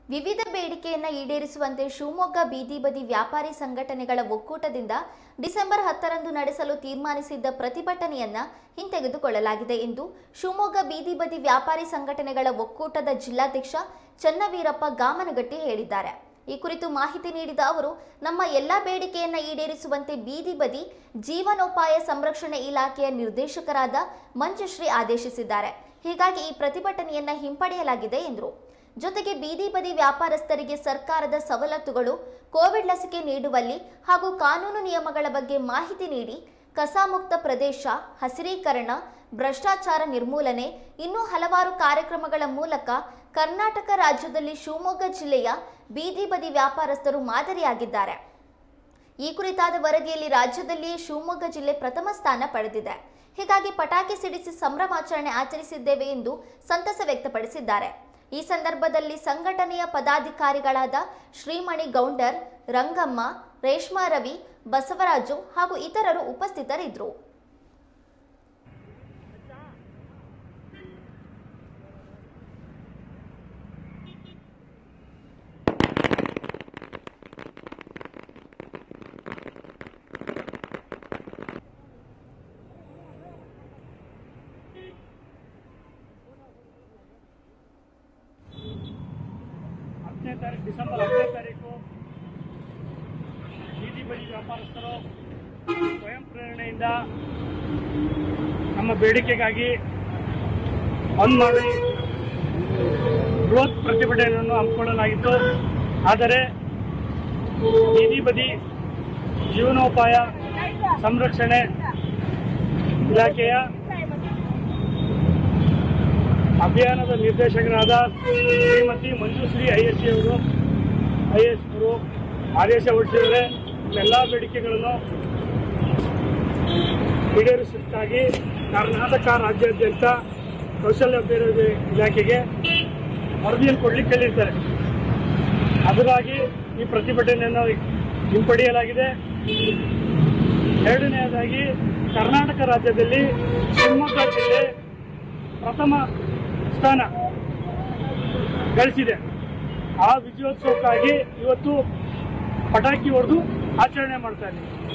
ವಿವಿಧ ಬೇಡಿಕೆಯನ್ನ ಈಡೇರಿಸುವಂತೆ ಶಿವಮೊಗ್ಗ ಬೀದಿ ಬದಿ ವ್ಯಾಪಾರಿ ಸಂಘಟನೆಗಳ ಒಕ್ಕೂಟದಿಂದ ಡಿಸೆಂಬರ್ ಹತ್ತರಂದು ನಡೆಸಲು ತೀರ್ಮಾನಿಸಿದ್ದ ಪ್ರತಿಭಟನೆಯನ್ನ ಹಿಂತೆಗೆದುಕೊಳ್ಳಲಾಗಿದೆ ಎಂದು ಶಿವಮೊಗ್ಗ ಬೀದಿ ಬದಿ ವ್ಯಾಪಾರಿ ಸಂಘಟನೆಗಳ ಒಕ್ಕೂಟದ ಜಿಲ್ಲಾಧ್ಯಕ್ಷ ಚನ್ನವೀರಪ್ಪ ಗಾಮನಗಟ್ಟಿ ಹೇಳಿದ್ದಾರೆ ಈ ಕುರಿತು ಮಾಹಿತಿ ನೀಡಿದ ಅವರು ನಮ್ಮ ಎಲ್ಲ ಬೇಡಿಕೆಯನ್ನ ಈಡೇರಿಸುವಂತೆ ಬೀದಿ ಬದಿ ಜೀವನೋಪಾಯ ಸಂರಕ್ಷಣೆ ಇಲಾಖೆಯ ನಿರ್ದೇಶಕರಾದ ಮಂಜುಶ್ರೀ ಆದೇಶಿಸಿದ್ದಾರೆ ಹೀಗಾಗಿ ಈ ಪ್ರತಿಭಟನೆಯನ್ನ ಹಿಂಪಡೆಯಲಾಗಿದೆ ಎಂದರು ಜೊತೆಗೆ ಬೀದಿ ಬದಿ ವ್ಯಾಪಾರಸ್ಥರಿಗೆ ಸರ್ಕಾರದ ಸವಲತ್ತುಗಳು ಕೋವಿಡ್ ಲಸಿಕೆ ನೀಡುವಲ್ಲಿ ಹಾಗೂ ಕಾನೂನು ನಿಯಮಗಳ ಬಗ್ಗೆ ಮಾಹಿತಿ ನೀಡಿ ಕಸಾಮುಕ್ತ ಪ್ರದೇಶ ಹಸಿರೀಕರಣ ಭ್ರಷ್ಟಾಚಾರ ನಿರ್ಮೂಲನೆ ಇನ್ನೂ ಹಲವಾರು ಕಾರ್ಯಕ್ರಮಗಳ ಮೂಲಕ ಕರ್ನಾಟಕ ರಾಜ್ಯದಲ್ಲಿ ಶಿವಮೊಗ್ಗ ಜಿಲ್ಲೆಯ ಬೀದಿ ಬದಿ ವ್ಯಾಪಾರಸ್ಥರು ಮಾದರಿಯಾಗಿದ್ದಾರೆ ಈ ಕುರಿತಾದ ವರದಿಯಲ್ಲಿ ರಾಜ್ಯದಲ್ಲಿಯೇ ಶಿವಮೊಗ್ಗ ಜಿಲ್ಲೆ ಪ್ರಥಮ ಸ್ಥಾನ ಪಡೆದಿದೆ ಹೀಗಾಗಿ ಪಟಾಕಿ ಸಿಡಿಸಿ ಸಂಭ್ರಮಾಚರಣೆ ಆಚರಿಸಿದ್ದೇವೆ ಎಂದು ಸಂತಸ ವ್ಯಕ್ತಪಡಿಸಿದ್ದಾರೆ ಈ ಸಂದರ್ಭದಲ್ಲಿ ಸಂಘಟನೆಯ ಪದಾಧಿಕಾರಿಗಳಾದ ಶ್ರೀಮಣಿ ಗೌಂಡರ್ ರಂಗಮ್ಮ ರೇಷ್ಮಾ ರವಿ ಬಸವರಾಜು ಹಾಗೂ ಇತರರು ಉಪಸ್ಥಿತರಿದ್ದರು ಹತ್ತನೇ ತಾರೀಕು ಡಿಸೆಂಬರ್ ಹತ್ತನೇ ತಾರೀಕು ಬೀದಿ ಬದಿ ವ್ಯಾಪಾರಸ್ಥರು ಸ್ವಯಂ ಪ್ರೇರಣೆಯಿಂದ ನಮ್ಮ ಬೇಡಿಕೆಗಾಗಿ ಬಂದ್ ಮಾಡಿ ಬೃಹತ್ ಪ್ರತಿಭಟನೆಯನ್ನು ಹಮ್ಮಿಕೊಳ್ಳಲಾಗಿತ್ತು ಆದರೆ ಬೀದಿ ಬದಿ ಜೀವನೋಪಾಯ ಸಂರಕ್ಷಣೆ ಇಲಾಖೆಯ ಅಭಿಯಾನದ ನಿರ್ದೇಶಕರಾದ Shrimati Manjushree I S C ಅವರು ಐ ಎಸ್ ಅವರು ಆದೇಶ ಹೊರಡಿಸಿದರೆ ಎಲ್ಲ ಬೇಡಿಕೆಗಳನ್ನು ಈಡೇರಿಸುತ್ತಾಗಿ ಕರ್ನಾಟಕ ರಾಜ್ಯಾದ್ಯಂತ ಕೌಶಲ್ಯ ಅಭಿವೃದ್ಧಿ ಇಲಾಖೆಗೆ ವರದಿಯನ್ನು ಕೊಡ್ಲಿಕ್ಕೆ ಹೇಳಿರ್ತಾರೆ ಅದರಾಗಿ ಈ ಪ್ರತಿಭಟನೆಯನ್ನು ಹಿಂಪಡೆಯಲಾಗಿದೆ ಎರಡನೆಯದಾಗಿ ಕರ್ನಾಟಕ ರಾಜ್ಯದಲ್ಲಿ ಶಿವಮೊಗ್ಗ ಜಿಲ್ಲೆ ಪ್ರಥಮ ಸ್ಥಾನ ಗಳಿಸಿದೆ ಆ ವಿಜಯೋತ್ಸವಕ್ಕಾಗಿ ಇವತ್ತು ಪಟಾಕಿ ಹೊಡೆದು ಆಚರಣೆ ಮಾಡ್ತಾ ಇದ್ದೀವಿ